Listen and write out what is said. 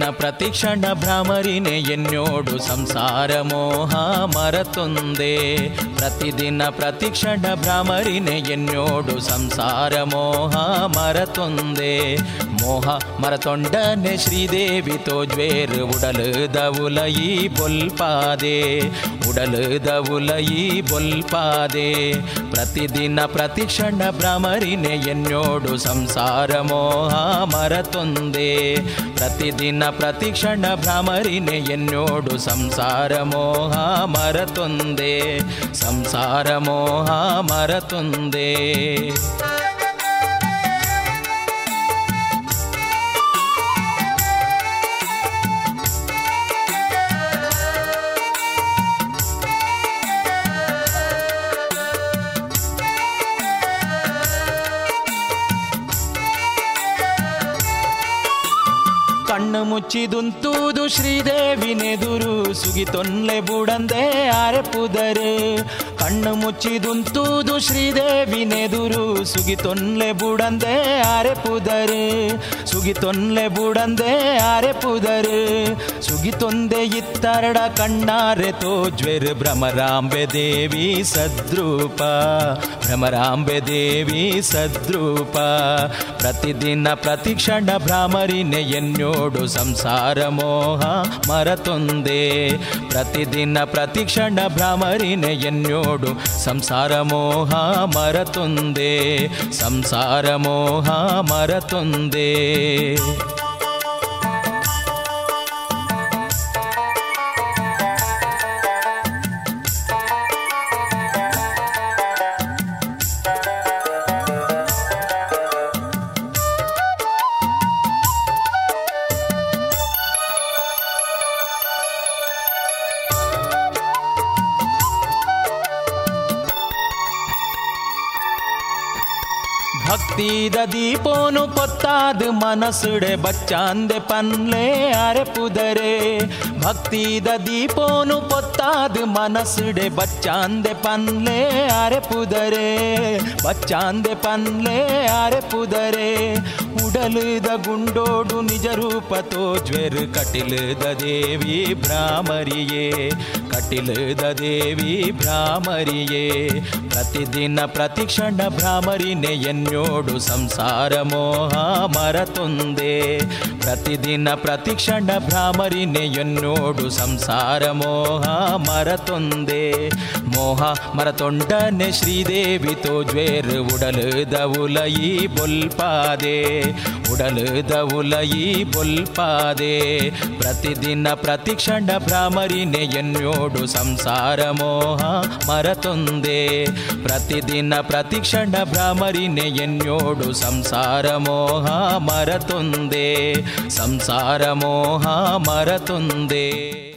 ಪ್ರತಿದಿನ ಪ್ರತಿಕ್ಷಣ ಭ್ರಮರಿನೆ ಎನ್ನೋಡು ಸಂಸಾರ ಮೋಹ ಮರತೊಂದೆ ಪ್ರತಿದಿನ ಪ್ರತಿಕ್ಷಣ ಭ್ರಮರಿನೆ ಎನ್ನೋಡು ಸಂಸಾರ ಮೋಹ ಮರತೊಂದೆ ಮೋಹ ಮರತೊಂಡನೆ ಶ್ರೀದೇವಿ ತೋಜ್ವೇರ್ ಉಡಲುದ ಉಲಯಿ ಬೊಲ್ಪಾದೆ ಉಡಲುದ ಉಲಯಿ ಬೊಲ್ಪಾದೆ ಪ್ರತಿದಿನ ಪ್ರತಿಕ್ಷಣ ಭ್ರಮರಿನೆ ಎನ್ನೋಡು ಸಂಸಾರ ಮೋಹ ಮರತೊಂದೆ ಪ್ರತಿದಿನ ಪ್ರತಿಕ್ಷಣ ಭ್ರಮರಿನೆ ಎನ್ನೋಡು ಸಂಸಾರ ಮೋಹ ಮರತೊಂದೆ ಸಂಸಾರ ಮೋಹ ಮರತೊಂದೆ ಕಣ್ಣು ಮುಚ್ಚಿದುಂತೂದು ಶ್ರೀದೇವಿನೆದುರು ಸುಗಿತೊನ್ಲೆ ಬುಡಂದೆ ಆರೆಪುದರು ಕಣ್ಣು ಮುಚ್ಚಿದುಂತೂದು ಶ್ರೀದೇವಿನೆದುರು ಸುಗಿತೊನ್ಲೆ ಬುಡಂದೆ ಆರೆಪುದರು ಸುಗಿತೊನ್ಲೆ ಬುಡಂದೆ ಆರೆಪುದರು ಸುಗಿತೊಂದೆ ಇತ್ತರಡ ಕಣ್ಣಾರೆ ತೋಜ್ವೆರ್ ಭ್ರಮರಾಂಬೆ ದೇವಿ ಸದ್ರೂಪ ಭ್ರಮರಾಂಬೆ ದೇವಿ ಸದ್ರೂಪ ಪ್ರತಿದಿನ ಪ್ರತಿಕ್ಷಣ ಭ್ರಾಮರಿನೆ ಎನ್ನೋಡು ಸಂಸಾರ ಮೋಹ ಮರತೊಂದೆ ಪ್ರತಿದಿನ ಪ್ರತಿಕ್ಷಣ ಭ್ರಾಮರಿನೆ ಎನ್ನೋಡು ಸಂಸಾರ ಮೋಹ ಮರತೊಂದೆ ಸಂಸಾರ ಮೋಹ ಮರತೊಂದೆ ಭಕ್ತಿದ ದೀಪೋನು ಪೊತ್ತಾದ ಮನಸುಡೆ ಬಚ್ಚಾಂದೆ ಪನ್ಲೆ ಅರೆ ಪುದರೆ ಭಕ್ತಿದ ದೀಪೋನು ಪೊತ್ತಾದ ಮನಸುಡೆ ಬಚ್ಚಾಂದೆ ಪನ್ಲೆ ಅರೆ ಪುದರೆ ಬಚ್ಚಾಂದೆ ಪನ್ಲೆ ಅರೆ ಪುದರೆ ಉಡಲುದ ಗುಂಡೋಡು ನಿಜ ರೂಪ ತೋಜ್ವೆರ್ ಕಟಿಲದ ದೇವಿ ಭ್ರಾಮರಿಯೇ ಕಟಿಲದ ದೇವಿ ಭ್ರಾಮರಿಯೇ ಪ್ರತಿದಿನ ಪ್ರತಿಕ್ಷಣ ಭ್ರಾಮರಿನೆ ಎನ್ನೋಡು ಸಂಸಾರ ಮೋಹ ಮರತೊಂದೆ ಪ್ರತಿದಿನ ಪ್ರತಿಕ್ಷಣ ಭ್ರಾಮರಿನೆ ಎನ್ನೋಡು ಸಂಸಾರ ಮೋಹ ಮರತೊಂದೆ ಮೋಹ ಮರತೊಂಡನೆ ಶ್ರೀದೇವಿ ತೋಜ್ವೇರ್ ಉಡಲುದ ಉಲಯಿ ಬೊಲ್ಪಾದೆ ಉಡಲುದ ಉಲಯಿ ಬೊಲ್ಪಾದೆ ಪ್ರತಿದಿನ ಪ್ರತಿಕ್ಷಣ ಭ್ರಾಮರಿನೆ ಎನ್ನೋಡು ಸಂಸಾರ ಮೋಹ ಮರತೊಂದೆ ಪ್ರತಿದಿನ ಪ್ರತಿಕ್ಷಣ ಭ್ರಾಮರಿನೆ ಎನ್ನೋಡು ಸಂಸಾರ ಮೋಹ ಮರತೊಂದೆ ಸಂಸಾರ ಮೋಹ ಮರತೊಂದೆ